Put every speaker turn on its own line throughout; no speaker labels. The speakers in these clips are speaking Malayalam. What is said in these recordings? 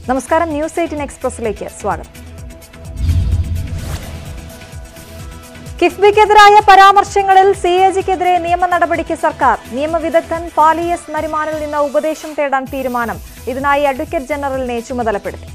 നമസ്കാരം ന്യൂസ് എയ്റ്റീൻ എക്സ്പ്രസിലേക്ക് സ്വാഗതം കിഫ്ബിക്കെതിരായ പരാമർശങ്ങളിൽ സി എ ജിക്കെതിരെ നിയമ നടപടിക്ക് സർക്കാർ നിയമവിദഗ്ധൻ ഫാലിയസ് നരിമാനിൽ നിന്ന് ഉപദേശം തേടാൻ തീരുമാനം ഇതിനായി അഡ്വക്കേറ്റ് ജനറലിനെ ചുമതലപ്പെടുത്തി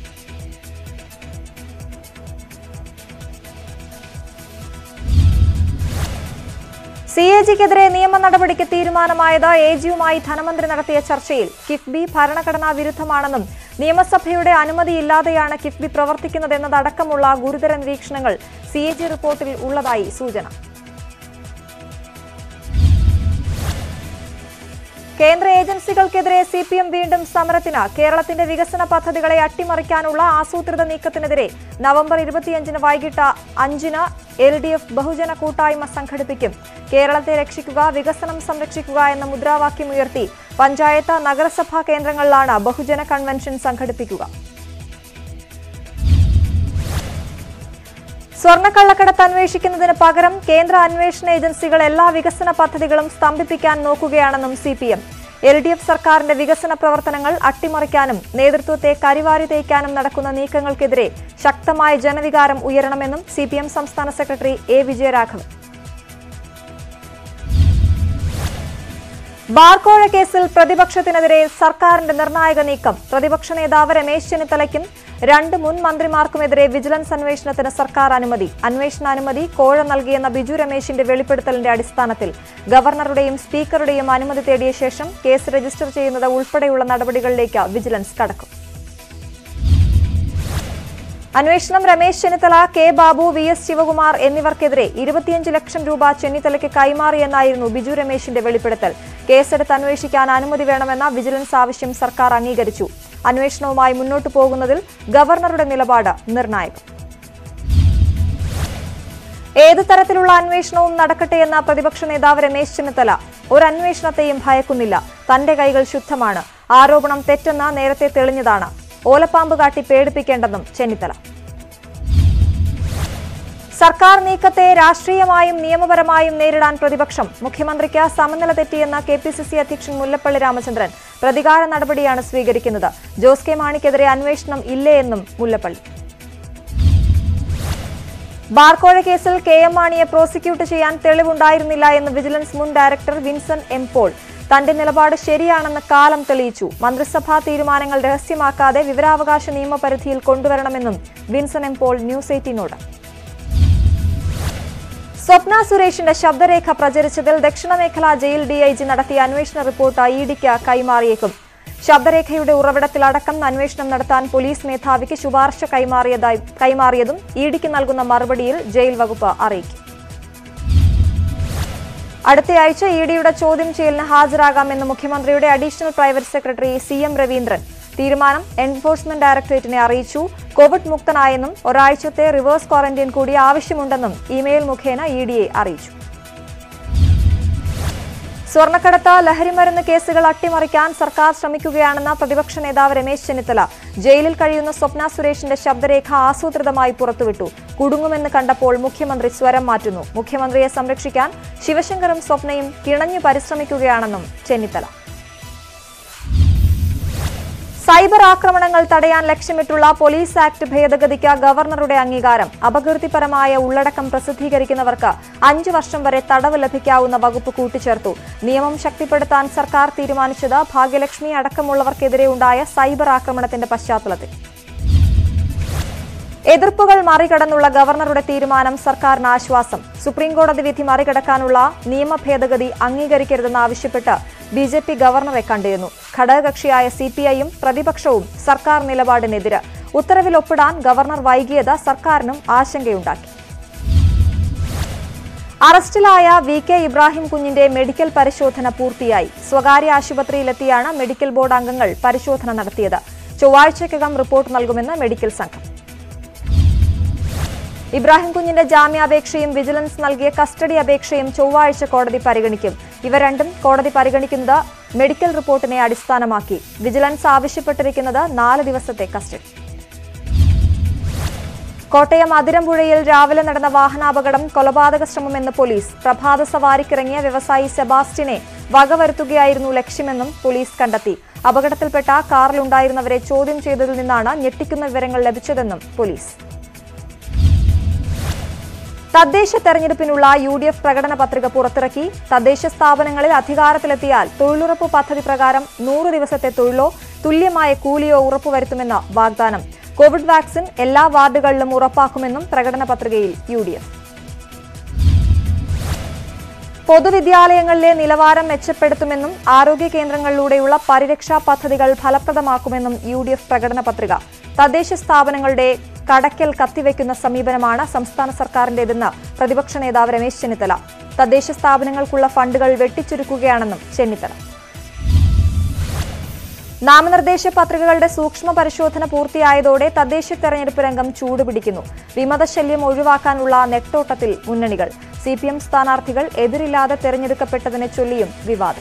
സി എ ജിക്കെതിരെ നിയമ നടപടിക്ക് തീരുമാനമായത് എ ജിയുമായി ധനമന്ത്രി നടത്തിയ ചർച്ചയിൽ കിഫ്ബി ഭരണഘടനാ വിരുദ്ധമാണെന്നും നിയമസഭയുടെ അനുമതിയില്ലാതെയാണ് കിഫ്ബി പ്രവർത്തിക്കുന്നതെന്നതടക്കമുള്ള ഗുരുതര നിരീക്ഷണങ്ങൾ സി എ ജി റിപ്പോർട്ടിൽ ഉള്ളതായി സൂചന കേന്ദ്ര ഏജൻസികൾക്കെതിരെ സി പി എം വീണ്ടും സമരത്തിന് കേരളത്തിന്റെ വികസന പദ്ധതികളെ അട്ടിമറിക്കാനുള്ള ആസൂത്രിത നീക്കത്തിനെതിരെ നവംബർ ഇരുപത്തിയഞ്ചിന് വൈകിട്ട് അഞ്ചിന് എൽ ഡി എഫ് ബഹുജന കൂട്ടായ്മ സംഘടിപ്പിക്കും കേരളത്തെ രക്ഷിക്കുക വികസനം സംരക്ഷിക്കുക എന്ന മുദ്രാവാക്യമുയർത്തി പഞ്ചായത്ത് നഗരസഭാ കേന്ദ്രങ്ങളിലാണ് ബഹുജന കൺവെൻഷൻ സംഘടിപ്പിക്കുക സ്വർണ്ണക്കള്ളക്കടത്ത് അന്വേഷിക്കുന്നതിന് പകരം കേന്ദ്ര അന്വേഷണ ഏജൻസികൾ എല്ലാ വികസന പദ്ധതികളും സ്തംഭിപ്പിക്കാൻ നോക്കുകയാണെന്നും C P M L D F സർക്കാരിന്റെ വികസന പ്രവർത്തനങ്ങൾ അട്ടിമറിക്കാനും നേതൃത്വത്തെ കരിവാരി തേക്കാനും നടക്കുന്ന നീക്കങ്ങൾക്കെതിരെ ശക്തമായ ജനവികാരം ഉയരണമെന്നും സി പി എം സംസ്ഥാന സെക്രട്ടറി എ വിജയരാഘവൻ ബാർക്കോഴ കേസിൽ പ്രതിപക്ഷത്തിനെതിരെ സർക്കാരിന്റെ നിർണായക നീക്കം പ്രതിപക്ഷ നേതാവ് രമേശ് ചെന്നിത്തലയ്ക്കും രണ്ട് മുൻ മന്ത്രിമാർക്കുമെതിരെ വിജിലൻസ് അന്വേഷണത്തിന് സർക്കാർ അനുമതി അന്വേഷണാനുമതി കോഴ നൽകിയെന്ന ബിജു രമേശിന്റെ വെളിപ്പെടുത്തലിന്റെ അടിസ്ഥാനത്തിൽ ഗവർണറുടെയും സ്പീക്കറുടെയും അനുമതി തേടിയ ശേഷം കേസ് രജിസ്റ്റർ ചെയ്യുന്നത് ഉൾപ്പെടെയുള്ള നടപടികളിലേക്ക് വിജിലൻസ് കടക്കും അന്വേഷണം Ramesh Chennithala K Babu V S Sivakumar എന്നിവർക്കെതിരെ ഇരുപത്തിയഞ്ച് ലക്ഷം രൂപ ചെന്നിത്തലയ്ക്ക് കൈമാറിയെന്നായിരുന്നു ബിജു രമേശിന്റെ വെളിപ്പെടുത്തൽ കേസെടുത്ത് അന്വേഷിക്കാൻ അനുമതി വേണമെന്ന വിജിലൻസ് ആവശ്യം സർക്കാർ അംഗീകരിച്ചു അന്വേഷണവുമായി മുന്നോട്ടു പോകുന്നതിൽ ഗവർണറുടെ നിലപാട് നിർണായകം ഏതു തരത്തിലുള്ള അന്വേഷണവും നടക്കട്ടെയെന്ന പ്രതിപക്ഷ നേതാവ് രമേശ് ചെന്നിത്തല ഒരു അന്വേഷണത്തെയും ഭയക്കുന്നില്ല തന്റെ കൈകൾ ശുദ്ധമാണ് ആരോപണം തെറ്റെന്ന് നേരത്തെ തെളിഞ്ഞതാണ് ഓലപ്പാമ്പ് കാട്ടി പേടിപ്പിക്കേണ്ടെന്നും ചെന്നിത്തല സർക്കാർ നീക്കത്തെ രാഷ്ട്രീയമായും നിയമപരമായും നേരിടാൻ പ്രതിപക്ഷം മുഖ്യമന്ത്രിക്ക് സമനില തെറ്റിയെന്ന കെ പി സി സി അധ്യക്ഷൻ മുല്ലപ്പള്ളി രാമചന്ദ്രൻ പ്രതികാര നടപടിയാണ് സ്വീകരിക്കുന്നത് ജോസ് കെ മാണിക്കെതിരെ അന്വേഷണം ഇല്ലേ എന്നും മുല്ലപ്പള്ളി ബാർക്കോഴ കേസിൽ കെ എം മാണിയെ പ്രോസിക്യൂട്ട് ചെയ്യാൻ തെളിവുണ്ടായിരുന്നില്ല എന്ന് വിജിലൻസ് മുൻ ഡയറക്ടർ വിൻസൻ എം പോൾ തന്റെ നിലപാട് ശരിയാണെന്ന് കാലം തെളിയിച്ചു മന്ത്രിസഭാ തീരുമാനങ്ങൾ രഹസ്യമാക്കാതെ വിവരാവകാശ നിയമപരിധിയിൽ കൊണ്ടുവരണമെന്നും വിൻസൻ എം പോൾ ന്യൂസ് എയ്റ്റീനോട് സ്വപ്ന സുരേഷിന്റെ ശബ്ദരേഖ പ്രചരിച്ചതിൽ ദക്ഷിണമേഖലാ ജയിൽ ഡിഐജി നടത്തിയ അന്വേഷണ റിപ്പോർട്ട് ഇ ഡിക്ക് കൈമാറിയേക്കും ശബ്ദരേഖയുടെ ഉറവിടത്തിലടക്കം അന്വേഷണം നടത്താൻ പോലീസ് മേധാവിക്ക് ശുപാർശ കൈമാറിയതായി കൈമാറിയതും ഇ ഡിക്ക് നൽകുന്ന മറുപടിയിൽ ജയിൽ വകുപ്പ് അറിയിക്കും അടുത്തയാഴ്ച ഇ ഡിയുടെ ചോദ്യം ചെയ്യലിന് ഹാജരാകാമെന്ന് മുഖ്യമന്ത്രിയുടെ additional private secretary C M Raveendran തീരുമാനം എൻഫോഴ്സ്മെന്റ് ഡയറക്ടറേറ്റിനെ അറിയിച്ചു കോവിഡ് മുക്തനായെന്നും ഒരാഴ്ചത്തെ റിവേഴ്സ് ക്വാറന്റൈൻ കൂടി ആവശ്യമുണ്ടെന്നും ഇമെയിൽ മുഖേന ഇ ഡിയെ അറിയിച്ചു സ്വർണ്ണക്കടത്ത് ലഹരിമരുന്ന് കേസുകൾ അട്ടിമറിക്കാൻ സർക്കാർ ശ്രമിക്കുകയാണെന്ന പ്രതിപക്ഷ നേതാവ് രമേശ് ചെന്നിത്തല ജയിലിൽ കഴിയുന്ന സ്വപ്ന സുരേഷിന്റെ ശബ്ദരേഖ ആസൂത്രിതമായി പുറത്തുവിട്ടു കുടുങ്ങുമെന്ന് കണ്ടപ്പോൾ മുഖ്യമന്ത്രി സ്വരം മാറ്റുന്നു മുഖ്യമന്ത്രിയെ സംരക്ഷിക്കാൻ ശിവശങ്കറും സ്വപ്നയും കിണഞ്ഞു പരിശ്രമിക്കുകയാണെന്നും ചെന്നിത്തല സൈബർ ആക്രമണങ്ങൾ തടയാൻ ലക്ഷ്യമിട്ടുള്ള പോലീസ് ആക്ട് ഭേദഗതിക്ക് ഗവർണറുടെ അംഗീകാരം അപകീർത്തിപരമായ ഉള്ളടക്കം പ്രസിദ്ധീകരിക്കുന്നവർക്ക് അഞ്ചു വർഷം വരെ തടവ് ലഭിക്കാവുന്ന വകുപ്പ് കൂട്ടിച്ചേർത്തു നിയമം ശക്തിപ്പെടുത്താൻ സർക്കാർ തീരുമാനിച്ചത് ഭാഗ്യലക്ഷ്മി അടക്കമുള്ളവർക്കെതിരെ ഉണ്ടായ സൈബർ ആക്രമണത്തിന്റെ പശ്ചാത്തലത്തിൽ എതിർപ്പുകൾ മറികടന്നുള്ള ഗവർണറുടെ തീരുമാനം സർക്കാരിന് ആശ്വാസം സുപ്രീംകോടതി വിധി മറികടക്കാനുള്ള നിയമ ഭേദഗതി അംഗീകരിക്കരുതെന്നാവശ്യപ്പെട്ട് ബി ജെ പി ഗവർണറെ കണ്ടിരുന്നു ഘടകകക്ഷിയായ സി പി ഐയും പ്രതിപക്ഷവും സർക്കാർ നിലപാടിനെതിര് ഉത്തരവിൽ ഒപ്പിടാൻ ഗവർണർ വൈകിയത് സർക്കാരിനും ആശങ്കയുണ്ടാക്കി അറസ്റ്റിലായ വി കെ ഇബ്രാഹിം കുഞ്ഞിന്റെ മെഡിക്കൽ പരിശോധന പൂർത്തിയായി സ്വകാര്യ ആശുപത്രിയിലെത്തിയാണ് മെഡിക്കൽ ബോർഡ് അംഗങ്ങൾ പരിശോധന നടത്തിയത് ചൊവ്വാഴ്ചയ്ക്കകം റിപ്പോർട്ട് നൽകുമെന്ന് മെഡിക്കൽ സംഘം ഇബ്രാഹിം കുഞ്ഞിന്റെ ജാമ്യാപേക്ഷയും വിജിലൻസ് നൽകിയ കസ്റ്റഡി അപേക്ഷയും ചൊവ്വാഴ്ച കോടതി പരിഗണിക്കും ഇവ രണ്ടും കോടതി പരിഗണിക്കുന്നത് മെഡിക്കൽ റിപ്പോർട്ടിനെ അടിസ്ഥാനമാക്കി വിജിലൻസ് ആവശ്യപ്പെട്ടിരിക്കുന്നത് നാല് ദിവസത്തെ കസ്റ്റഡി കോട്ടയം അതിരമ്പുഴയിൽ രാവിലെ നടന്ന വാഹനാപകടം കൊലപാതക ശ്രമമെന്ന് പോലീസ് പ്രഭാത സവാരിക്കിറങ്ങിയ വ്യവസായി സെബാസ്റ്റ്യനെ വകവരുത്തുകയായിരുന്നു ലക്ഷ്യമെന്നും പോലീസ് കണ്ടെത്തി അപകടത്തിൽപ്പെട്ട കാറിലുണ്ടായിരുന്നവരെ ചോദ്യം ചെയ്തതിൽ നിന്നാണ് ഞെട്ടിക്കുന്ന വിവരങ്ങൾ ലഭിച്ചതെന്നും പോലീസ് തദ്ദേശ തെരഞ്ഞെടുപ്പിനുള്ള യു ഡി എഫ് പ്രകടന പത്രിക പുറത്തിറക്കി തദ്ദേശ സ്ഥാപനങ്ങളിൽ അധികാരത്തിലെത്തിയാൽ തൊഴിലുറപ്പ് പദ്ധതി പ്രകാരം നൂറ് ദിവസത്തെ തൊഴിലോ തുല്യമായ കൂലിയോ ഉറപ്പുവരുത്തുമെന്ന് വാഗ്ദാനം കോവിഡ് വാക്സിൻ എല്ലാ വാർഡുകളിലും ഉറപ്പാക്കുമെന്നും പ്രകടന പത്രികയിൽ യു ഡി എഫ് പൊതുവിദ്യാലയങ്ങളിലെ നിലവാരം മെച്ചപ്പെടുത്തുമെന്നും ആരോഗ്യ കേന്ദ്രങ്ങളിലൂടെയുള്ള പരിരക്ഷാ പദ്ധതികൾ ഫലപ്രദമാക്കുമെന്നും യു ഡി എഫ് പ്രകടന പത്രിക തദ്ദേശ സ്ഥാപനങ്ങളുടെ കടക്കൽ കത്തിവെക്കുന്ന സമീപനമാണ് സംസ്ഥാന സർക്കാരിന്റേതെന്ന് പ്രതിപക്ഷ നേതാവ് രമേശ് ചെന്നിത്തല തദ്ദേശ സ്ഥാപനങ്ങൾക്കുള്ള ഫണ്ടുകൾ വെട്ടിച്ചുരുക്കുകയാണെന്നും ചെന്നിത്തല നാമനിർദ്ദേശ പത്രികകളുടെ സൂക്ഷ്മ പരിശോധന പൂർത്തിയായതോടെ തദ്ദേശ തെരഞ്ഞെടുപ്പ് രംഗം ചൂടുപിടിക്കുന്നു വിമതശല്യം ഒഴിവാക്കാനുള്ള നെട്ടോട്ടത്തിൽ മുന്നണികൾ സി പി എം സ്ഥാനാർത്ഥികൾ എതിരില്ലാതെ തെരഞ്ഞെടുക്കപ്പെട്ടതിനെ ചൊല്ലിയും വിവാദം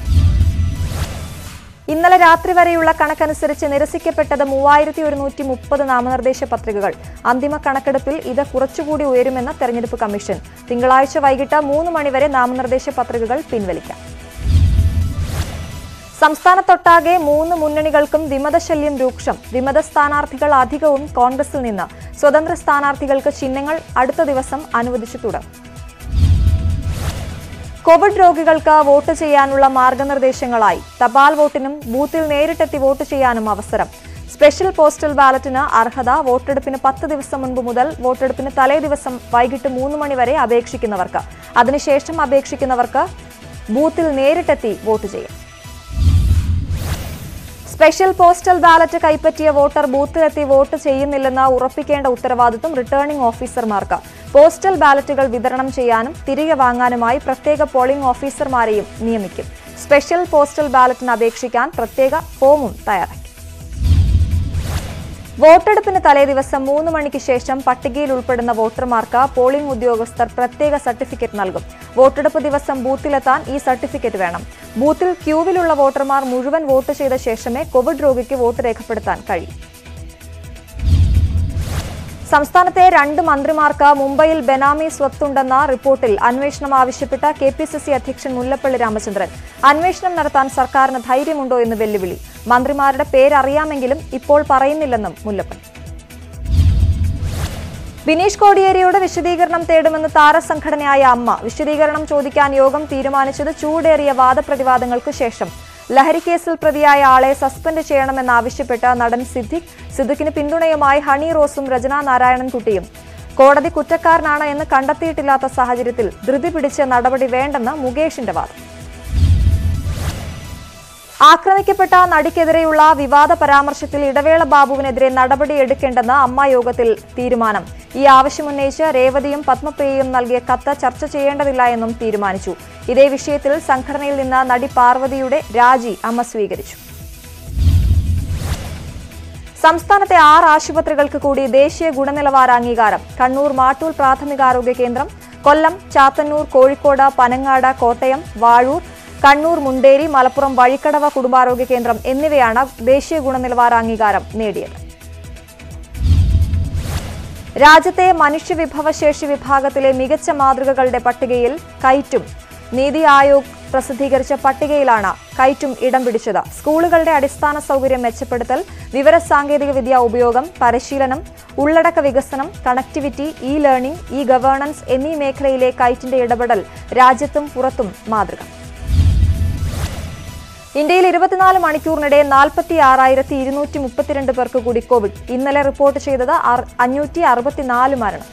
ഇന്നലെ രാത്രി വരെയുള്ള കണക്കനുസരിച്ച് നിരസിക്കപ്പെട്ടത് മൂവായിരത്തി ഒരുന്നൂറ്റി മുപ്പത് നാമനിർദ്ദേശ പത്രികകൾ അന്തിമ കണക്കെടുപ്പിൽ ഇത് കുറച്ചുകൂടി ഉയരുമെന്ന് തെരഞ്ഞെടുപ്പ് കമ്മീഷൻ തിങ്കളാഴ്ച വൈകിട്ട് മൂന്ന് മണിവരെ നാമനിർദ്ദേശ പത്രികകൾ പിൻവലിക്കാം സംസ്ഥാനത്തൊട്ടാകെ മൂന്ന് മുന്നണികൾക്കും വിമതശല്യം രൂക്ഷം വിമത സ്ഥാനാർത്ഥികൾ അധികവും കോൺഗ്രസിൽ നിന്ന് സ്വതന്ത്ര സ്ഥാനാർത്ഥികൾക്ക് ചിഹ്നങ്ങൾ അടുത്ത ദിവസം അനുവദിച്ചു തുടങ്ങും കോവിഡ് രോഗികൾക്ക് വോട്ട് ചെയ്യാനുള്ള മാർഗനിർദ്ദേശങ്ങളായി തപാൽ വോട്ടിനും ബൂത്തിൽ നേരിട്ടെത്തി വോട്ട് ചെയ്യാനും അവസരം സ്പെഷ്യൽ പോസ്റ്റൽ ബാലറ്റിന് അർഹത വോട്ടെടുപ്പിന് പത്ത് ദിവസം മുൻപ് മുതൽ വോട്ടെടുപ്പിന് തലേ ദിവസം വൈകിട്ട് മൂന്ന് മണി വരെ അപേക്ഷിക്കുന്നവർക്ക് അതിനുശേഷം അപേക്ഷിക്കുന്നവർക്ക് ബൂത്തിൽ നേരിട്ടെത്തി വോട്ട് ചെയ്യാം സ്പെഷ്യൽ പോസ്റ്റൽ ബാലറ്റ് കൈപ്പറ്റിയ വോട്ടർ ബൂത്തിലെത്തി വോട്ട് ചെയ്യുന്നില്ലെന്ന് ഉറപ്പിക്കേണ്ട ഉത്തരവാദിത്വം റിട്ടേണിംഗ് ഓഫീസർമാർക്ക് പോസ്റ്റൽ ബാലറ്റുകൾ വിതരണം ചെയ്യാനും തിരികെ വാങ്ങാനുമായി പ്രത്യേക പോളിംഗ് ഓഫീസർമാരെയും നിയമിക്കും സ്പെഷ്യൽ പോസ്റ്റൽ ബാലറ്റിന് അപേക്ഷിക്കാൻ പ്രത്യേക ഫോമും തയ്യാറാക്കി വോട്ടെടുപ്പിന് തലേദിവസം മൂന്ന് മണിക്ക് ശേഷം പട്ടികയിൽ ഉൾപ്പെടുന്ന വോട്ടർമാർക്ക് പോളിംഗ് ഉദ്യോഗസ്ഥർ പ്രത്യേക സർട്ടിഫിക്കറ്റ് നൽകും വോട്ടെടുപ്പ് ദിവസം ബൂത്തിലെത്താൻ ഈ സർട്ടിഫിക്കറ്റ് വേണം ബൂത്തിൽ ക്യൂവിലുള്ള വോട്ടർമാർ മുഴുവൻ വോട്ട് ചെയ്ത ശേഷമേ കോവിഡ് രോഗിക്ക് വോട്ട് രേഖപ്പെടുത്താൻ കഴിയൂ സംസ്ഥാനത്തെ രണ്ട് മന്ത്രിമാർക്ക് മുംബൈയിൽ ബെനാമി സ്വത്തുണ്ടെന്ന റിപ്പോർട്ടിൽ അന്വേഷണം ആവശ്യപ്പെട്ട കെ പി സി സി അധ്യക്ഷൻ മുല്ലപ്പള്ളി രാമചന്ദ്രൻ അന്വേഷണം നടത്താൻ സർക്കാരിന് ധൈര്യമുണ്ടോ എന്ന് വെല്ലുവിളി മന്ത്രിമാരുടെ പേരറിയാമെങ്കിലും ഇപ്പോൾ പറയുന്നില്ലെന്നും മുല്ലപ്പള്ളി ബിനീഷ് കോടിയേരിയുടെ വിശദീകരണം തേടുമെന്ന് താരസംഘടനയായ അമ്മ വിശദീകരണം ചോദിക്കാൻ യോഗം തീരുമാനിച്ചത് ചൂടേറിയ വാദപ്രതിവാദങ്ങൾക്ക് ശേഷം ലഹരിക്കേസിൽ പ്രതിയായ ആളെ സസ്പെൻഡ് ചെയ്യണമെന്നാവശ്യപ്പെട്ട നടൻ സിദ്ദിഖ് സിദ്ദിഖിന് പിന്തുണയുമായി ഹണി റോസും രചന നാരായണൻകുട്ടിയും കോടതി കുറ്റക്കാരനാണ് എന്ന് കണ്ടെത്തിയിട്ടില്ലാത്ത സാഹചര്യത്തിൽ ധൃതി പിടിച്ച് നടപടി വേണ്ടെന്ന് മുകേഷിന്റെ വാദം ആക്രമിക്കപ്പെട്ട നടിക്കെതിരെയുള്ള വിവാദ പരാമർശത്തിൽ ഇടവേള ബാബുവിനെതിരെ നടപടിയെടുക്കേണ്ടെന്ന് അമ്മ യോഗത്തിൽ തീരുമാനം ഈ ആവശ്യമുന്നയിച്ച് രേവതിയും പത്മപ്രിയയും നൽകിയ കത്ത് ചർച്ച ചെയ്യേണ്ടതില്ല എന്നും തീരുമാനിച്ചു ഇതേ വിഷയത്തിൽ സംഘടനയിൽ നിന്ന് നടി പാർവതിയുടെ രാജി അമ്മ സ്വീകരിച്ചു സംസ്ഥാനത്തെ ആറ് ആശുപത്രികൾക്ക് കൂടി ദേശീയ ഗുണനിലവാര അംഗീകാരം കണ്ണൂർ മാട്ടൂൽ പ്രാഥമികാരോഗ്യ കേന്ദ്രം കൊല്ലം ചാത്തന്നൂർ കോഴിക്കോട് പനങ്ങാട് കോട്ടയം വാഴൂർ കണ്ണൂർ മുണ്ടേരി മലപ്പുറം വഴിക്കടവ കുടുംബാരോഗ്യ കേന്ദ്രം എന്നിവയാണ് ദേശീയ ഗുണനിലവാര അംഗീകാരം നേടിയത് രാജ്യത്തെ മനുഷ്യവിഭവശേഷി വിഭാഗത്തിലെ മികച്ച മാതൃകകളുടെ പട്ടികയിൽ കൈറ്റും നീതി ആയോഗ് പ്രസിദ്ധീകരിച്ച പട്ടികയിലാണ് കൈറ്റും ഇടം പിടിച്ചത് സ്കൂളുകളുടെ അടിസ്ഥാന സൗകര്യം മെച്ചപ്പെടുത്തൽ വിവരസാങ്കേതിക വിദ്യ ഉപയോഗം പരിശീലനം ഉള്ളടക്ക വികസനം connectivity E learning E governance എന്നീ മേഖലയിലെ കൈറ്റിന്റെ ഇടപെടൽ രാജ്യത്തും പുറത്തും മാതൃക ഇന്ത്യയിൽ ഇരുപത്തിനാല് മണിക്കൂറിനിടെ നാൽപ്പത്തി ആറായിരത്തി ഇരുന്നൂറ്റി മുപ്പത്തിരണ്ട് പേർക്ക് കൂടി കോവിഡ് ഇന്നലെ റിപ്പോർട്ട് ചെയ്തത് അഞ്ഞൂറ്റി അറുപത്തിനാല് മരണം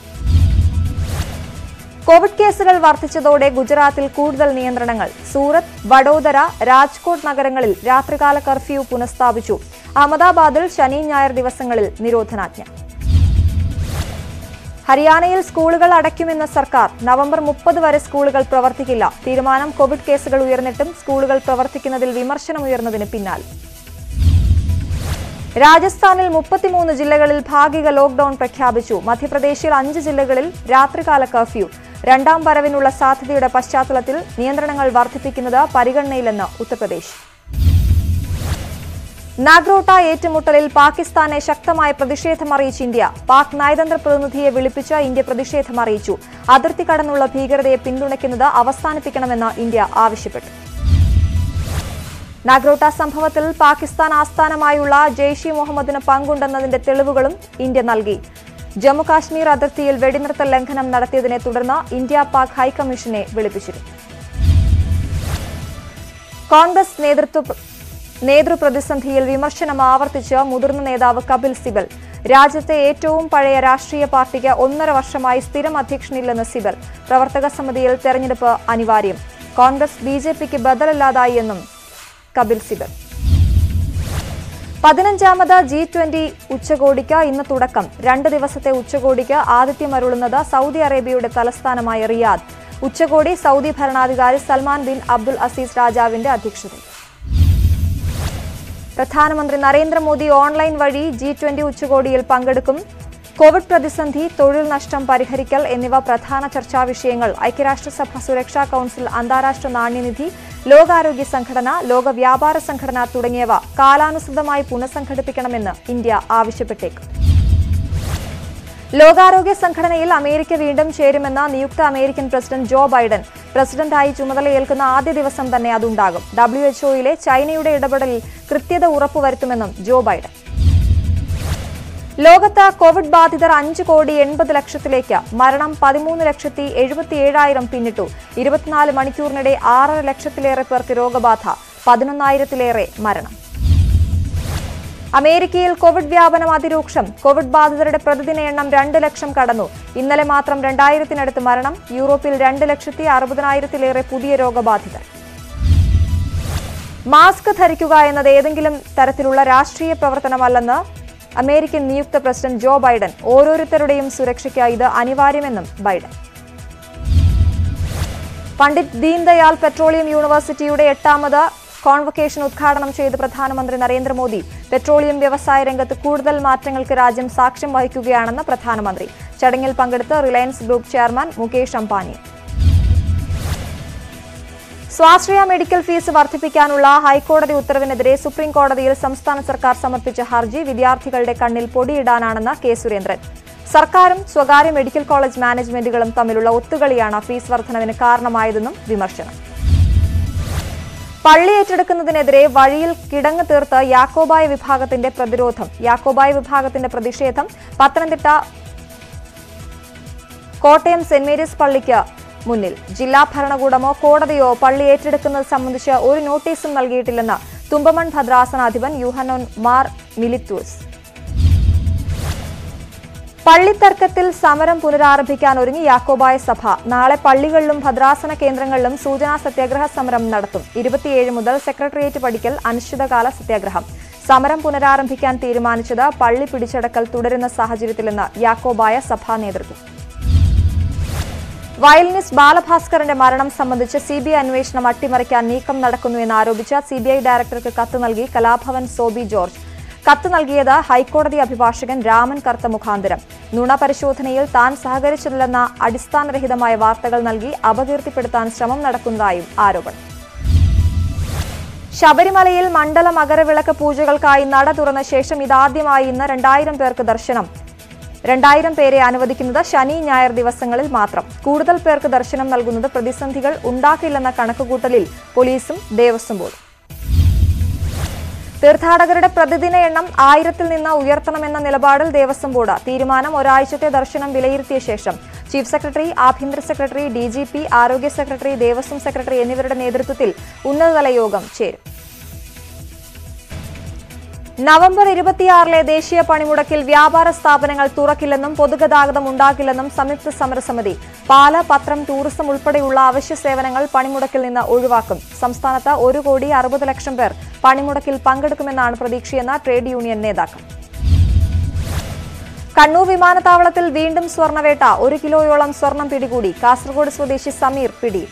കോവിഡ് കേസുകൾ വർദ്ധിച്ചതോടെ ഗുജറാത്തിൽ കൂടുതൽ നിയന്ത്രണങ്ങൾ സൂറത്ത് വഡോദര രാജ്കോട്ട് നഗരങ്ങളിൽ രാത്രികാല കർഫ്യൂ പുനഃസ്ഥാപിച്ചു അഹമ്മദാബാദിൽ ശനി ഞായർ ദിവസങ്ങളിൽ നിരോധനാജ്ഞ ഹരിയാനയിൽ സ്കൂളുകൾ അടയ്ക്കുമെന്ന സർക്കാർ നവംബർ മുപ്പത് വരെ സ്കൂളുകൾ പ്രവർത്തിക്കില്ല തീരുമാനം കോവിഡ് കേസുകൾ ഉയർന്നിട്ടും സ്കൂളുകൾ പ്രവർത്തിക്കുന്നതിൽ വിമർശനമുയർന്നതിന് പിന്നാലെ രാജസ്ഥാനിൽ മുപ്പത്തിമൂന്ന് ജില്ലകളിൽ ഭാഗിക ലോക്ഡൌൺ പ്രഖ്യാപിച്ചു മധ്യപ്രദേശിൽ അഞ്ച് ജില്ലകളിൽ രാത്രികാല കർഫ്യൂ രണ്ടാം വരവിനുള്ള സാധ്യതയുടെ പശ്ചാത്തലത്തിൽ നിയന്ത്രണങ്ങൾ വർദ്ധിപ്പിക്കുന്നത് പരിഗണനയിലെന്ന് ഉത്തർപ്രദേശ് നാഗ്രോട്ട ഏറ്റുമുട്ടലിൽ പാകിസ്ഥാനെ ശക്തമായ പ്രതിഷേധമറിയിച്ച് ഇന്ത്യ പാക് നയതന്ത്ര പ്രതിനിധിയെ വിളിപ്പിച്ച് ഇന്ത്യ പ്രതിഷേധമറിയിച്ചു അതിർത്തി കടന്നുള്ള ഭീകരതയെ പിന്തുണയ്ക്കുന്നത് അവസാനിപ്പിക്കണമെന്ന് ഇന്ത്യ ആവശ്യപ്പെട്ടു നാഗ്രോട്ട സംഭവത്തിൽ പാകിസ്ഥാൻ ആസ്ഥാനമായുള്ള ജെയ്ഷ് ഇ മുഹമ്മദിന് പങ്കുണ്ടെന്നതിന്റെ തെളിവുകളും ഇന്ത്യ നൽകി ജമ്മു കാശ്മീർ അതിർത്തിയിൽ വെടിനിർത്തൽ ലംഘനം നടത്തിയതിനെ തുടർന്ന് ഇന്ത്യ പാക് ഹൈക്കമ്മീഷനെ വിളിപ്പിച്ചിരുന്നു കോൺഗ്രസ് നേതൃത്വ നേതൃപ്രതിസന്ധിയിൽ വിമർശനം ആവർത്തിച്ച് മുതിർന്ന നേതാവ് കപിൽ സിബൽ രാജ്യത്തെ ഏറ്റവും പഴയ രാഷ്ട്രീയ പാർട്ടിക്ക് ഒന്നര വർഷമായി സ്ഥിരം അധ്യക്ഷനില്ലെന്ന് സിബൽ പ്രവർത്തക സമിതിയിൽ തെരഞ്ഞെടുപ്പ് അനിവാര്യം കോൺഗ്രസ് ബി ജെ പിക്ക് ബദലല്ലാതായി എന്നും കപിൽ സിബൽ പതിനഞ്ചാമത് ജി ട്വന്റി ഉച്ചകോടിക്ക് ഇന്ന് തുടക്കം രണ്ട് ദിവസത്തെ ഉച്ചകോടിക്ക് ആതിഥ്യമരുളുന്നത് സൗദി അറേബ്യയുടെ തലസ്ഥാനമായ റിയാദ് ഉച്ചകോടി സൗദി ഭരണാധികാരി സൽമാൻ ബിൻ അബ്ദുൽ അസീസ് രാജാവിന്റെ അധ്യക്ഷതയിൽ പ്രധാനമന്ത്രി നരേന്ദ്രമോദി ഓൺലൈൻ വഴി ജി ട്വന്റി ഉച്ചകോടിയിൽ പങ്കെടുക്കും കോവിഡ് പ്രതിസന്ധി തൊഴിൽ നഷ്ടം പരിഹരിക്കൽ എന്നിവ പ്രധാന ചർച്ചാ വിഷയങ്ങൾ ഐക്യരാഷ്ട്രസഭ സുരക്ഷാ കൌൺസിൽ അന്താരാഷ്ട്ര നാണ്യനിധി ലോകാരോഗ്യ സംഘടന ലോക വ്യാപാര സംഘടന തുടങ്ങിയവ കാലാനുസൃതമായി പുനഃസംഘടിപ്പിക്കണമെന്ന് ഇന്ത്യ ആവശ്യപ്പെട്ടേക്കും ലോകാരോഗ്യ സംഘടനയിൽ അമേരിക്ക വീണ്ടും ചേരുമെന്ന നിയുക്ത അമേരിക്കൻ പ്രസിഡന്റ് ജോ ബൈഡൻ പ്രസിഡന്റായി ചുമതലയേൽക്കുന്ന ആദ്യ ദിവസം തന്നെ അതുണ്ടാകും ഡബ്ല്യു എച്ച്ഒയിലെ ചൈനയുടെ ഇടപെടലിൽ കൃത്യത ഉറപ്പുവരുത്തുമെന്നും ജോ ബൈഡൻ ലോകത്ത് കോവിഡ് ബാധിതർ അഞ്ച് കോടി എൺപത് ലക്ഷത്തിലേക്ക് മരണം പതിമൂന്ന് ലക്ഷത്തി എഴുപത്തിയേഴായിരം പിന്നിട്ടു ഇരുപത്തിനാല് മണിക്കൂറിനിടെ ആറര ലക്ഷത്തിലേറെ പേർക്ക് രോഗബാധ പതിനൊന്നായിരത്തിലേറെ മരണം അമേരിക്കയിൽ കോവിഡ് വ്യാപനം അതിരൂക്ഷം കോവിഡ് ബാധിതരുടെ പ്രതിദിന എണ്ണം രണ്ട് ലക്ഷം കടന്നു ഇന്നലെ മാത്രം രണ്ടായിരത്തിനടുത്ത് മരണം യൂറോപ്പിൽ രണ്ട് ലക്ഷത്തി അറുപതിനായിരത്തിലേറെ പുതിയ രോഗബാധിതർ മാസ്ക് ധരിക്കുക എന്നത് ഏതെങ്കിലും തരത്തിലുള്ള രാഷ്ട്രീയ പ്രവർത്തനമല്ലെന്ന് അമേരിക്കൻ നിയുക്ത പ്രസിഡന്റ് ജോ ബൈഡൻ ഓരോരുത്തരുടെയും സുരക്ഷയ്ക്ക് ഇത് അനിവാര്യമെന്നും ബൈഡൻ പണ്ഡിറ്റ് ദീൻദയാൽ പെട്രോളിയം യൂണിവേഴ്സിറ്റിയുടെ എട്ടാമത് കോൺവക്കേഷൻ ഉദ്ഘാടനം ചെയ്ത് പ്രധാനമന്ത്രി നരേന്ദ്രമോദി പെട്രോളിയം വ്യവസായ രംഗത്ത് കൂടുതൽ മാറ്റങ്ങൾക്ക് രാജ്യം സാക്ഷ്യം വഹിക്കുകയാണെന്ന് പ്രധാനമന്ത്രി ചടങ്ങിൽ പങ്കെടുത്ത് Reliance group chairman Mukesh Ambani സ്വാശ്രയ മെഡിക്കൽ ഫീസ് വർദ്ധിപ്പിക്കാനുള്ള ഹൈക്കോടതി ഉത്തരവിനെതിരെ സുപ്രീം കോടതിയിൽ സംസ്ഥാന സർക്കാർ സമർപ്പിച്ച ഹർജി വിദ്യാർത്ഥികളുടെ കണ്ണിൽ പൊടിയിടാനാണെന്ന് കെ സുരേന്ദ്രൻ സർക്കാരും സ്വകാര്യ മെഡിക്കൽ കോളേജ് മാനേജ്മെന്റുകളും തമ്മിലുള്ള ഒത്തുകളിയാണ് ഫീസ് വർധനവിന് കാരണമായതെന്നും വിമർശനം പള്ളി ഏറ്റെടുക്കുന്നതിനെതിരെ വഴിയിൽ കിടങ്ങ് തീർത്ത് യാക്കോബായ വിഭാഗത്തിന്റെ പ്രതിരോധം യാക്കോബായ വിഭാഗത്തിന്റെ പ്രതിഷേധം പത്തനംതിട്ട കോട്ടയം സെന്റ് മേരീസ് പള്ളിക്ക് മുന്നിൽ ജില്ലാ ഭരണകൂടമോ കോടതിയോ പള്ളി ഏറ്റെടുക്കുന്നത് സംബന്ധിച്ച് ഒരു നോട്ടീസും നൽകിയിട്ടില്ലെന്ന് തുമ്പമൺ ഭദ്രാസനാധിപൻ യുഹനോൻ മാർ മിലിത്തൂസ് പള്ളിത്തർക്കത്തിൽ സമരം പുനരാരംഭിക്കാൻ ഒരുങ്ങി യാക്കോബായ സഭ നാളെ പള്ളികളിലും ഭദ്രാസന കേന്ദ്രങ്ങളിലും സൂചനാ സത്യാഗ്രഹ സമരം നടത്തും ഇരുപത്തിയേഴ് മുതൽ സെക്രട്ടേറിയറ്റ് പടിക്കൽ അനിശ്ചിതകാല സത്യാഗ്രഹം സമരം പുനരാരംഭിക്കാൻ തീരുമാനിച്ചത് പള്ളി പിടിച്ചടക്കൽ തുടരുന്ന സാഹചര്യത്തിലെന്ന് യാക്കോബായ സഭാ നേതൃത്വം വയലിനിസ്റ്റ് ബാലഭാസ്കറിന്റെ മരണം സംബന്ധിച്ച് സിബിഐ അന്വേഷണം അട്ടിമറിക്കാൻ നീക്കം നടക്കുന്നുവെന്ന് ആരോപിച്ച് സിബിഐ ഡയറക്ടർക്ക് കത്ത് നൽകി കലാഭവൻ സോബി ജോർജ് കത്ത് നൽകിയത് ഹൈക്കോടതി അഭിഭാഷകൻ രാമൻ കർത്ത മുഖാന്തരം നുണ പരിശോധനയിൽ താൻ സഹകരിച്ചിട്ടില്ലെന്ന അടിസ്ഥാനരഹിതമായ വാർത്തകൾ നൽകി അപകീർത്തിപ്പെടുത്താൻ ശ്രമം നടക്കുന്നതായും ആരോപണം ശബരിമലയിൽ മണ്ഡല മകരവിളക്ക് പൂജകൾക്കായി നട തുറന്ന ശേഷം ഇതാദ്യമായി ഇന്ന് രണ്ടായിരം പേർക്ക് ദർശനം രണ്ടായിരം പേരെ അനുവദിക്കുന്നത് ശനി ഞായർ ദിവസങ്ങളിൽ മാത്രം കൂടുതൽ പേർക്ക് ദർശനം നൽകുന്നത് പ്രതിസന്ധികൾ ഉണ്ടാക്കില്ലെന്ന കണക്കുകൂട്ടലിൽ പോലീസും ദേവസ്വം ബോർഡും തീർത്ഥാടകരുടെ പ്രതിദിന എണ്ണം ആയിരത്തിൽ നിന്ന് ഉയർത്തണമെന്ന നിലപാടിൽ ദേവസ്വം ബോർഡ് തീരുമാനം ഒരാഴ്ചത്തെ ദർശനം വിലയിരുത്തിയ ശേഷം ചീഫ് സെക്രട്ടറി ആഭ്യന്തര സെക്രട്ടറി ഡി ജി പി ആരോഗ്യ സെക്രട്ടറി ദേവസ്വം സെക്രട്ടറി എന്നിവരുടെ നേതൃത്വത്തിൽ ഉന്നതതല യോഗം ചേരും നവംബർ ഇരുപത്തിയാറിലെ ദേശീയ പണിമുടക്കിൽ വ്യാപാര സ്ഥാപനങ്ങൾ തുറക്കില്ലെന്നും പൊതുഗതാഗതം ഉണ്ടാകില്ലെന്നും സംയുക്ത സമരസമിതി പാല പത്രം ടൂറിസം ഉൾപ്പെടെയുള്ള അവശ്യ സേവനങ്ങൾ പണിമുടക്കിൽ നിന്ന് ഒഴിവാക്കും സംസ്ഥാനത്ത് ഒരു കോടി അറുപത് ലക്ഷം പേർ പണിമുടക്കിൽ പങ്കെടുക്കുമെന്നാണ് പ്രതീക്ഷയെന്ന് ട്രേഡ് യൂണിയൻ നേതാക്കൾ കണ്ണൂർ വിമാനത്താവളത്തിൽ വീണ്ടും സ്വർണ്ണവേട്ട ഒരു കിലോയോളം സ്വർണം പിടികൂടി കാസർഗോഡ് സ്വദേശി സമീർ പിടിയിൽ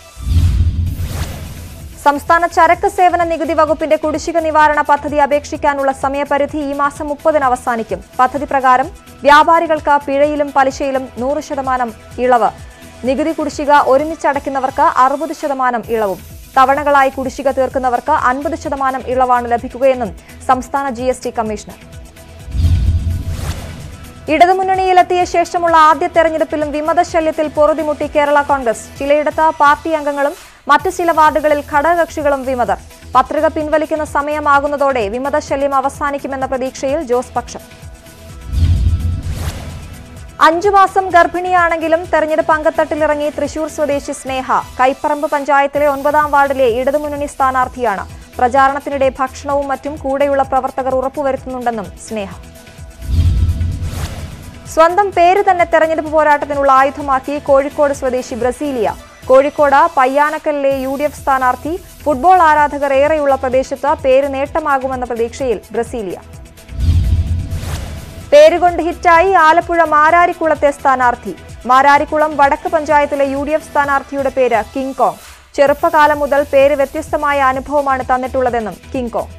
സംസ്ഥാന ചരക്ക് സേവന നികുതി വകുപ്പിന്റെ കുടിശ്ശിക നിവാരണ പദ്ധതി അപേക്ഷിക്കാനുള്ള സമയപരിധി ഈ മാസം മുപ്പതിന് അവസാനിക്കും പദ്ധതി പ്രകാരം വ്യാപാരികൾക്ക് പിഴയിലും പലിശയിലും നൂറ് ശതമാനം ഇളവ് നികുതി കുടിശ്ശിക ഒരുമിച്ചടയ്ക്കുന്നവർക്ക് അറുപത് ശതമാനം ഇളവും തവണകളായി കുടിശ്ശിക തീർക്കുന്നവർക്ക് അൻപത് ശതമാനം ഇളവാണ് ലഭിക്കുകയെന്നും സംസ്ഥാന ജി എസ് ടി കമ്മീഷണർ ഇടതുമുന്നണിയിലെത്തിയ ശേഷമുള്ള ആദ്യ തെരഞ്ഞെടുപ്പിലും വിമതശല്യത്തിൽ പൊറുതിമുട്ടി കേരള കോൺഗ്രസ് ചിലയിടത്ത് പാർട്ടി അംഗങ്ങളും മറ്റു ചില വാർഡുകളിൽ ഘടകകക്ഷികളും വിമതർ പത്രിക പിൻവലിക്കുന്ന സമയമാകുന്നതോടെ വിമതശല്യം അവസാനിക്കുമെന്ന പ്രതീക്ഷയിൽ ജോസ് പക്ഷം അഞ്ചു മാസം ഗർഭിണിയാണെങ്കിലും തെരഞ്ഞെടുപ്പ് അങ്കത്തട്ടിലിറങ്ങി തൃശൂർ സ്വദേശി സ്നേഹ കൈപ്പറമ്പ് പഞ്ചായത്തിലെ ഒൻപതാം വാർഡിലെ ഇടതുമുന്നണി സ്ഥാനാർത്ഥിയാണ് പ്രചാരണത്തിനിടെ ഭക്ഷണവും മറ്റും കൂടെയുള്ള പ്രവർത്തകർ ഉറപ്പുവരുത്തുന്നുണ്ടെന്നും സ്നേഹ സ്വന്തം പേര് തന്നെ തെരഞ്ഞെടുപ്പ് പോരാട്ടത്തിനുള്ള ആയുധമാക്കി കോഴിക്കോട് സ്വദേശി ബ്രസീലിയ കോഴിക്കോട് പയ്യാനക്കലിലെ യു ഡി എഫ് സ്ഥാനാർത്ഥി ഫുട്ബോൾ ആരാധകർ ഏറെയുള്ള പ്രദേശത്ത് പേര് നേട്ടമാകുമെന്ന പ്രതീക്ഷയിൽ ബ്രസീലിയ പേരുകൊണ്ട് ഹിറ്റായി ആലപ്പുഴ മാരാരിക്കുളത്തെ സ്ഥാനാർത്ഥി മാരാരിക്കുളം വടക്ക് പഞ്ചായത്തിലെ യു ഡി എഫ് സ്ഥാനാർത്ഥിയുടെ പേര് കിങ് കോങ് ചെറുപ്പകാലം മുതൽ പേര് വ്യത്യസ്തമായ അനുഭവമാണ് തന്നിട്ടുള്ളതെന്നും കിങ് കോങ്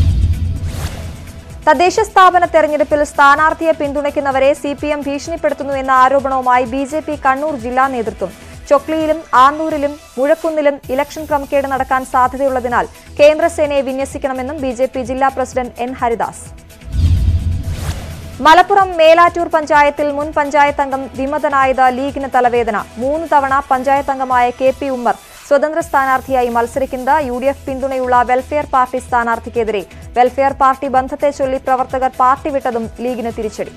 തദ്ദേശ സ്ഥാപന തെരഞ്ഞെടുപ്പിൽ സ്ഥാനാർത്ഥിയെ പിന്തുണയ്ക്കുന്നവരെ സി പി എം ഭീഷണിപ്പെടുത്തുന്നു എന്ന ആരോപണവുമായി ബി ജെ പി കണ്ണൂർ ജില്ലാ നേതൃത്വം ചൊക്ലിയിലും ആന്തൂരിലും മുഴക്കുന്നിലും ഇലക്ഷൻ ക്രമക്കേട് നടക്കാൻ സാധ്യതയുള്ളതിനാൽ കേന്ദ്രസേനയെ വിന്യസിക്കണമെന്നും ബി ജെ പി ജില്ലാ പ്രസിഡന്റ് എൻ ഹരിദാസ് മലപ്പുറം മേലാറ്റൂർ പഞ്ചായത്തിൽ മുൻ പഞ്ചായത്ത് അംഗം വിമതനായത് ലീഗിന് തലവേദന മൂന്ന് തവണ പഞ്ചായത്ത് അംഗമായ കെ പി ഉമ്മർ സ്വതന്ത്ര സ്ഥാനാർത്ഥിയായി മത്സരിക്കുന്നത് യു ഡി എഫ് പിന്തുണയുള്ള വെൽഫെയർ പാർട്ടി സ്ഥാനാർത്ഥിക്കെതിരെ വെൽഫെയർ പാർട്ടി ബന്ധത്തെ ചൊല്ലി പ്രവർത്തകർ പാർട്ടി വിട്ടതും ലീഗിന് തിരിച്ചടി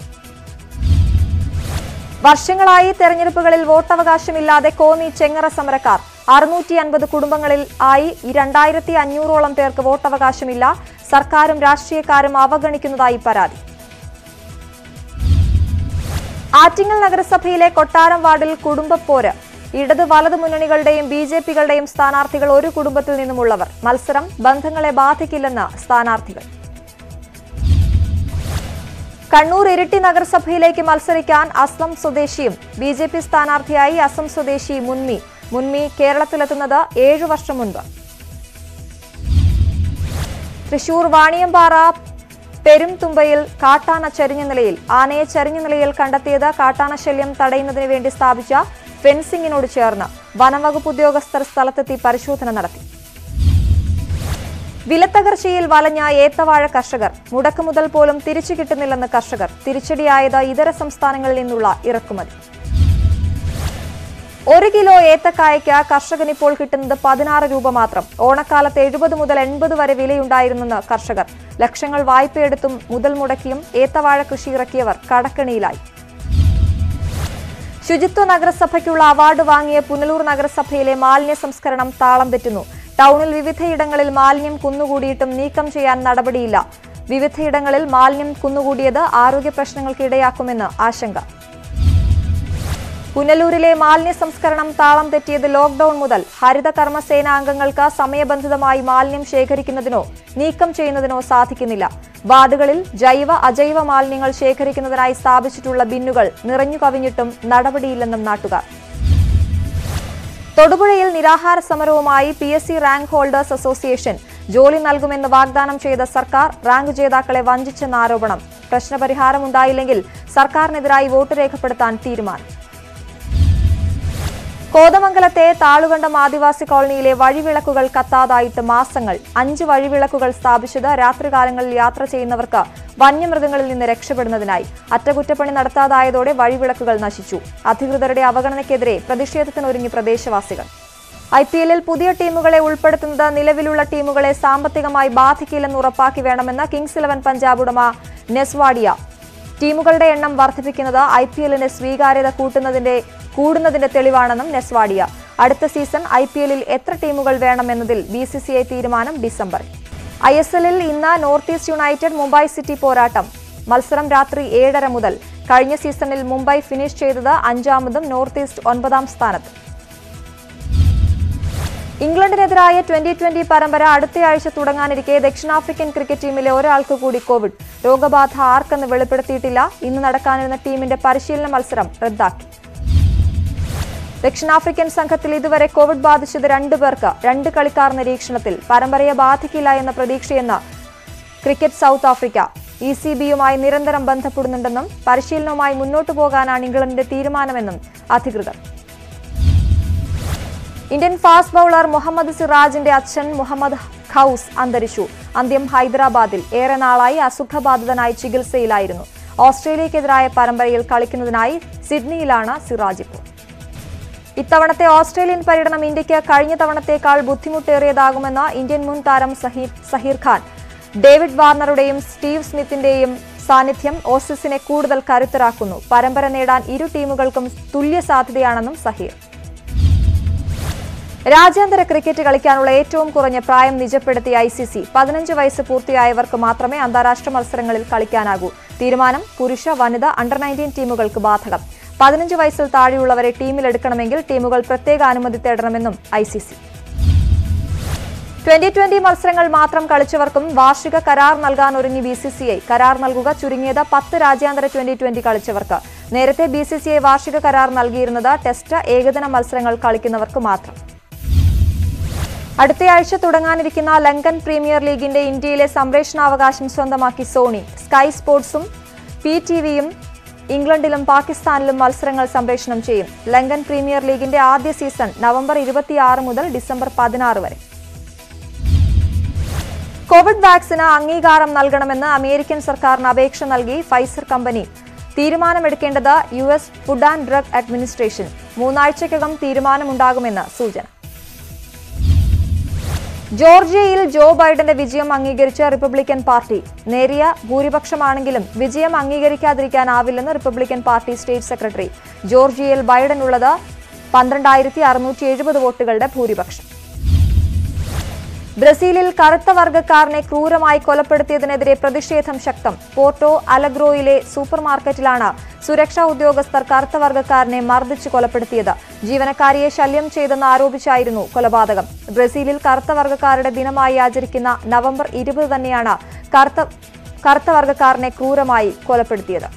വർഷങ്ങളായി തെരഞ്ഞെടുപ്പുകളിൽ വോട്ടവകാശമില്ലാതെ കോന്നി ചെങ്ങറ സമരക്കാർ അറുന്നൂറ്റി അൻപത് കുടുംബങ്ങളിൽ ആയി രണ്ടായിരത്തി അഞ്ഞൂറോളം പേർക്ക് വോട്ടവകാശമില്ല സർക്കാരും രാഷ്ട്രീയക്കാരും അവഗണിക്കുന്നതായി പരാതി ആറ്റിങ്ങൽ നഗരസഭയിലെ കൊട്ടാരം വാർഡിൽ കുടുംബപ്പോര് ഇടത് വലത് മുന്നണികളുടെയും ബി ജെ പികളുടെയും സ്ഥാനാർത്ഥികൾ ഒരു കുടുംബത്തിൽ നിന്നുമുള്ളവർ മത്സരം ബന്ധങ്ങളെ ബാധിക്കില്ലെന്ന് സ്ഥാനാർത്ഥികൾ കണ്ണൂർ ഇരിട്ടി നഗരസഭയിലേക്ക് മത്സരിക്കാൻ അസം സ്വദേശിയും ബി ജെ പി സ്ഥാനാർത്ഥിയായി അസം സ്വദേശി മുൻമി മുൻമി കേരളത്തിലെത്തുന്നത് ഏഴു വർഷം മുൻപ് തൃശൂർ വാണിയമ്പാറ പെരുംതുമ്പയിൽ കാട്ടാന ചരിഞ്ഞ നിലയിൽ ആനയെ ചരിഞ്ഞ നിലയിൽ കണ്ടെത്തിയത് കാട്ടാന ശല്യം തടയുന്നതിന് വേണ്ടി സ്ഥാപിച്ച ഫെൻസിംഗിനോട് ചേർന്ന് വനംവകുപ്പ് ഉദ്യോഗസ്ഥർ സ്ഥലത്തെത്തി പരിശോധന നടത്തി വിലത്തകർച്ചയിൽ വലഞ്ഞ ഏത്തവാഴ കർഷകർ മുടക്ക് മുതൽ പോലും തിരിച്ചു കിട്ടുന്നില്ലെന്ന് കർഷകർ തിരിച്ചടിയായത് ഇതര സംസ്ഥാനങ്ങളിൽ നിന്നുള്ള ഇറക്കുമതി ഒരു കിലോ ഏത്തക്കായയ്ക്ക് കർഷകന് ഇപ്പോൾ കിട്ടുന്നത് പതിനാറ് രൂപ മാത്രം ഓണക്കാലത്ത് എഴുപത് മുതൽ എൺപത് വരെ വിലയുണ്ടായിരുന്നെന്ന് കർഷകർ ലക്ഷങ്ങൾ വായ്പയെടുത്തും മുതൽ മുടക്കിയും ഏത്തവാഴ കൃഷി ഇറക്കിയവർ കടക്കണിയിലായി ശുചിത്വ നഗരസഭയ്ക്കുള്ള അവാർഡ് വാങ്ങിയ പുനലൂർ നഗരസഭയിലെ മാലിന്യ സംസ്കരണം താളം തെറ്റുന്നു ടൗണിൽ വിവിധയിടങ്ങളിൽ മാലിന്യം കുന്നുകൂടിയിട്ടും നീക്കം ചെയ്യാൻ നടപടിയില്ല വിവിധയിടങ്ങളിൽ മാലിന്യം കുന്നുകൂടിയത് ആരോഗ്യ പ്രശ്നങ്ങൾക്ക് ഇടയാക്കുമെന്ന് ആശങ്ക പുനലൂരിലെ മാലിന്യ സംസ്കരണം താളം തെറ്റിയത് ലോക്ഡൌൺ മുതൽ ഹരിത കർമ്മസേന അംഗങ്ങൾക്ക് സമയബന്ധിതമായി മാലിന്യം ശേഖരിക്കുന്നതിനോ നീക്കം ചെയ്യുന്നതിനോ സാധിക്കുന്നില്ല വാർഡുകളിൽ ജൈവ അജൈവ മാലിന്യങ്ങൾ ശേഖരിക്കുന്നതിനായി സ്ഥാപിച്ചിട്ടുള്ള ബിന്നുകൾ നിറഞ്ഞു കവിഞ്ഞിട്ടും നടപടിയില്ലെന്നും നാട്ടുകാർ തൊടുപുഴയിൽ നിരാഹാര സമരവുമായി P S C rank holders association ജോലി നൽകുമെന്ന് വാഗ്ദാനം ചെയ്ത സർക്കാർ റാങ്ക് ജേതാക്കളെ വഞ്ചിച്ചെന്ന ആരോപണം പ്രശ്നപരിഹാരമുണ്ടായില്ലെങ്കിൽ സർക്കാരിനെതിരായി വോട്ട് രേഖപ്പെടുത്താൻ തീരുമാനം കോതമംഗലത്തെ താളുകണ്ടം ആദിവാസി കോളനിയിലെ വഴിവിളക്കുകൾ കത്താതായിട്ട് മാസങ്ങൾ അഞ്ച് വഴിവിളക്കുകൾ സ്ഥാപിച്ചത് രാത്രികാലങ്ങളിൽ യാത്ര ചെയ്യുന്നവർക്ക് വന്യമൃഗങ്ങളിൽ നിന്ന് രക്ഷപ്പെടുന്നതിനായി അറ്റകുറ്റപ്പണി നടത്താതായതോടെ വഴിവിളക്കുകൾ നശിച്ചു അധികൃതരുടെ അവഗണനയ്ക്കെതിരെ പ്രതിഷേധത്തിനൊരുങ്ങി പ്രദേശവാസികൾ ഐ പി എല്ലിൽ പുതിയ ടീമുകളെ ഉൾപ്പെടുത്തുന്നത് നിലവിലുള്ള ടീമുകളെ സാമ്പത്തികമായി ബാധിക്കില്ലെന്ന് ഉറപ്പാക്കി വേണമെന്ന് കിങ്സ് ഇലവൻ പഞ്ചാബ് ഉടമ നെസ്വാഡിയ ടീമുകളുടെ എണ്ണം വർദ്ധിപ്പിക്കുന്നത് ഐ പി എല്ലിന് സ്വീകാര്യത കൂട്ടുന്നതിന്റെ കൂടുന്നതിന്റെ തെളിവാണെന്നും നെസ്വാഡിയ അടുത്ത സീസൺ ഐ പി എല്ലിൽ എത്ര ടീമുകൾ വേണമെന്നതിൽ ബി സി സി ഐ തീരുമാനം ഡിസംബറിൽ ഐ എസ് എല്ലിൽ ഇന്ന് North East United Mumbai city പോരാട്ടം മത്സരം രാത്രി ഏഴര മുതൽ കഴിഞ്ഞ സീസണിൽ മുംബൈ ഫിനിഷ് ചെയ്തത് അഞ്ചാമതും നോർത്ത് ഈസ്റ്റ് ഒൻപതാം സ്ഥാനത്ത് ഇംഗ്ലണ്ടിനെതിരായ ട്വന്റി ട്വന്റി പരമ്പര അടുത്തയാഴ്ച തുടങ്ങാനിരിക്കെ ദക്ഷിണാഫ്രിക്കൻ ക്രിക്കറ്റ് ടീമിലെ ഒരാൾക്ക് കൂടി കോവിഡ് രോഗബാധ ആർക്കെന്ന് വെളിപ്പെടുത്തിയിട്ടില്ല ഇന്ന് നടക്കാനിരുന്ന ടീമിന്റെ പരിശീലന മത്സരം റദ്ദാക്കി ദക്ഷിണാഫ്രിക്കൻ സംഘത്തിൽ ഇതുവരെ കോവിഡ് ബാധിച്ചത് രണ്ടു പേർക്ക് രണ്ട് കളിക്കാർ നിരീക്ഷണത്തിൽ പരമ്പരയെ ബാധിക്കില്ല എന്ന പ്രതീക്ഷയെന്ന് cricket South Africa E C ബിയുമായി നിരന്തരം ബന്ധപ്പെടുന്നുണ്ടെന്നും പരിശീലനവുമായി മുന്നോട്ടു പോകാനാണ് ഇംഗ്ലണ്ടിന്റെ തീരുമാനമെന്നും അധികൃതർ ഇന്ത്യൻ ഫാസ്റ്റ് ബൌളർ മുഹമ്മദ് സിറാജിന്റെ അച്ഛൻ മുഹമ്മദ് ഖൌസ് അന്തരിച്ചു അന്ത്യം ഹൈദരാബാദിൽ ഏറെ നാളായി അസുഖബാധിതനായി ചികിത്സയിലായിരുന്നു ഓസ്ട്രേലിയക്കെതിരായ പരമ്പരയിൽ കളിക്കുന്നതിനായി സിഡ്നിയിലാണ് സിറാജ് ഇപ്പോൾ ഇത്തവണത്തെ ഓസ്ട്രേലിയൻ പര്യടനം ഇന്ത്യക്ക് കഴിഞ്ഞ തവണത്തേക്കാൾ ബുദ്ധിമുട്ടേറിയതാകുമെന്ന് ഇന്ത്യൻ മുൻ താരം സഹീർ സഹീർ ഖാൻ ഡേവിഡ് വാർണറുടെയും സ്റ്റീവ് സ്മിത്തിന്റെയും സാന്നിധ്യം ഓസീസിനെ കൂടുതൽ കരുത്തരാക്കുന്നു പരമ്പര നേടാൻ ഇരു ടീമുകൾക്കും തുല്യ സാധ്യതയാണെന്നും സഹീർ രാജ്യാന്തര ക്രിക്കറ്റ് കളിക്കാനുള്ള ഏറ്റവും കുറഞ്ഞ പ്രായം നിജപ്പെടുത്തിയ ഐ സി സി പതിനഞ്ച് വയസ്സ് പൂർത്തിയായവർക്ക് മാത്രമേ അന്താരാഷ്ട്ര മത്സരങ്ങളിൽ കളിക്കാനാകൂ തീരുമാനം പുരുഷ വനിത അണ്ടർ നയൻറ്റീൻ ടീമുകൾക്ക് ബാധകം പതിനഞ്ച് വയസ്സിൽ താഴെയുള്ളവരെ ടീമിലെടുക്കണമെങ്കിൽ ടീമുകൾ പ്രത്യേക അനുമതി തേടണമെന്നും I C C twenty twenty മത്സരങ്ങൾ മാത്രം കളിച്ചവർക്കും വാർഷിക കരാർ നൽകാൻ ഒരുങ്ങി ബി സി സി ഐ കരാർ നൽകുക ചുരുങ്ങിയത് പത്ത് രാജ്യാന്തര ട്വന്റി ട്വന്റി കളിച്ചവർക്ക് നേരത്തെ ബി സി സി ഐ വാർഷിക കരാർ നൽകിയിരുന്നത് ടെസ്റ്റ് ഏകദിന മത്സരങ്ങൾ കളിക്കുന്നവർക്ക് മാത്രം അടുത്തയാഴ്ച തുടങ്ങാനിരിക്കുന്ന ലങ്കൻ പ്രീമിയർ ലീഗിന്റെ ഇന്ത്യയിലെ സംപ്രേഷണാവകാശം സ്വന്തമാക്കി സോണി സ്കൈ സ്പോർട്സും പി ടി വിയും ഇംഗ്ലണ്ടിലും പാകിസ്ഥാനിലും മത്സരങ്ങൾ സംപ്രേഷണം ചെയ്യും ലങ്കൻ പ്രീമിയർ ലീഗിന്റെ ആദ്യ സീസൺ നവംബർ ഇരുപത്തിയാറ് മുതൽ ഡിസംബർ പതിനാറ് വരെ കോവിഡ് വാക്സിന് അംഗീകാരം നൽകണമെന്ന് അമേരിക്കൻ സർക്കാരിന് അപേക്ഷ നൽകി ഫൈസർ കമ്പനി തീരുമാനമെടുക്കേണ്ടത് U S food and drug administration മൂന്നാഴ്ചയ്ക്കകം തീരുമാനമുണ്ടാകുമെന്ന് സൂചന ജോർജിയയിൽ ജോ ബൈഡന്റെ വിജയം അംഗീകരിച്ച റിപ്പബ്ലിക്കൻ പാർട്ടി നേരിയ ഭൂരിപക്ഷമാണെങ്കിലും വിജയം അംഗീകരിക്കാതിരിക്കാനാവില്ലെന്ന് റിപ്പബ്ലിക്കൻ പാർട്ടി സ്റ്റേറ്റ് സെക്രട്ടറി ജോർജിയയിൽ ബൈഡൻ ഉള്ളത് പന്ത്രണ്ടായിരത്തി അറുന്നൂറ്റി എഴുപത് വോട്ടുകളുടെ ഭൂരിപക്ഷം ബ്രസീലിൽ കറുത്ത വർഗ്ഗക്കാരനെ ക്രൂരമായി കൊലപ്പെടുത്തിയതിനെതിരെ പ്രതിഷേധം ശക്തം പോർട്ടോ അലഗ്രോയിലെ സൂപ്പർ മാർക്കറ്റിലാണ് സുരക്ഷാ ഉദ്യോഗസ്ഥർ കറുത്ത വർഗ്ഗക്കാരനെ മർദ്ദിച്ച് കൊലപ്പെടുത്തിയത് ജീവനക്കാരിയെ ശല്യം ചെയ്തെന്ന് ആരോപിച്ചായിരുന്നു കൊലപാതകം ബ്രസീലിൽ കറുത്ത വർഗ്ഗക്കാരുടെ ദിനമായി ആചരിക്കുന്ന നവംബർ ഇരുപത് തന്നെയാണ് കറുത്ത കറുത്ത വർഗ്ഗക്കാരനെ ക്രൂരമായി കൊലപ്പെടുത്തിയത്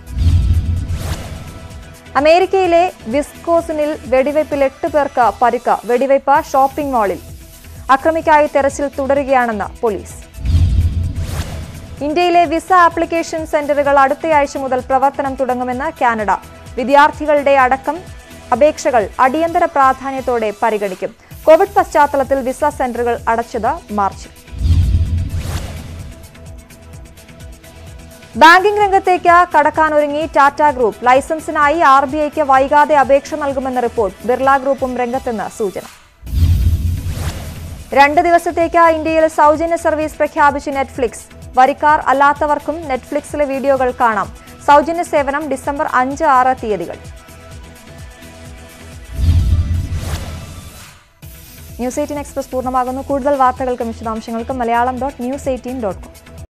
അമേരിക്കയിലെ വിസ്കോസിനിൽ വെടിവയ്പിൽ എട്ട് പേർക്ക് പരിക്ക് വെടിവയ്പ് ഷോപ്പിംഗ് മാളിൽ അക്രമിക്കായി തെരച്ചിൽ തുടരുകയാണെന്ന് പോലീസ് ഇന്ത്യയിലെ വിസ ആപ്ലിക്കേഷൻ സെന്ററുകൾ അടുത്തയാഴ്ച മുതൽ പ്രവർത്തനം തുടങ്ങുമെന്ന് കാനഡ വിദ്യാർത്ഥികളുടെ അടക്കം അപേക്ഷകൾ അടിയന്തര പ്രാധാന്യത്തോടെ പരിഗണിക്കും കോവിഡ് പശ്ചാത്തലത്തിൽ വിസ സെന്ററുകൾ അടച്ചത് മാർച്ചിൽ ബാങ്കിംഗ് രംഗത്തേക്ക് കടക്കാനൊരുങ്ങി ടാറ്റ ഗ്രൂപ്പ് ലൈസൻസിനായി ആർ ബി ഐക്ക് വൈകാതെ അപേക്ഷ നൽകുമെന്ന റിപ്പോർട്ട് ബിർള ഗ്രൂപ്പും രംഗത്തെന്ന് സൂചന രണ്ട് ദിവസത്തേക്ക് ഇന്ത്യയിൽ സൗജന്യ സർവീസ് പ്രഖ്യാപിച്ച് നെറ്റ്ഫ്ലിക്സ് വരിക്കാർ അല്ലാത്തവർക്കും നെറ്റ്ഫ്ലിക്സിലെ വീഡിയോകൾ കാണാം സൗജന്യ സേവനം ഡിസംബർ അഞ്ച് ആറ് തീയതികൾ ന്യൂസ് എയ്റ്റീൻ എക്സ്പ്രസ് പൂർണ്ണമാകുന്നു കൂടുതൽ വാർത്തകൾക്കും വിശദാംശങ്ങൾക്കും Malayalam dot news eighteen dot com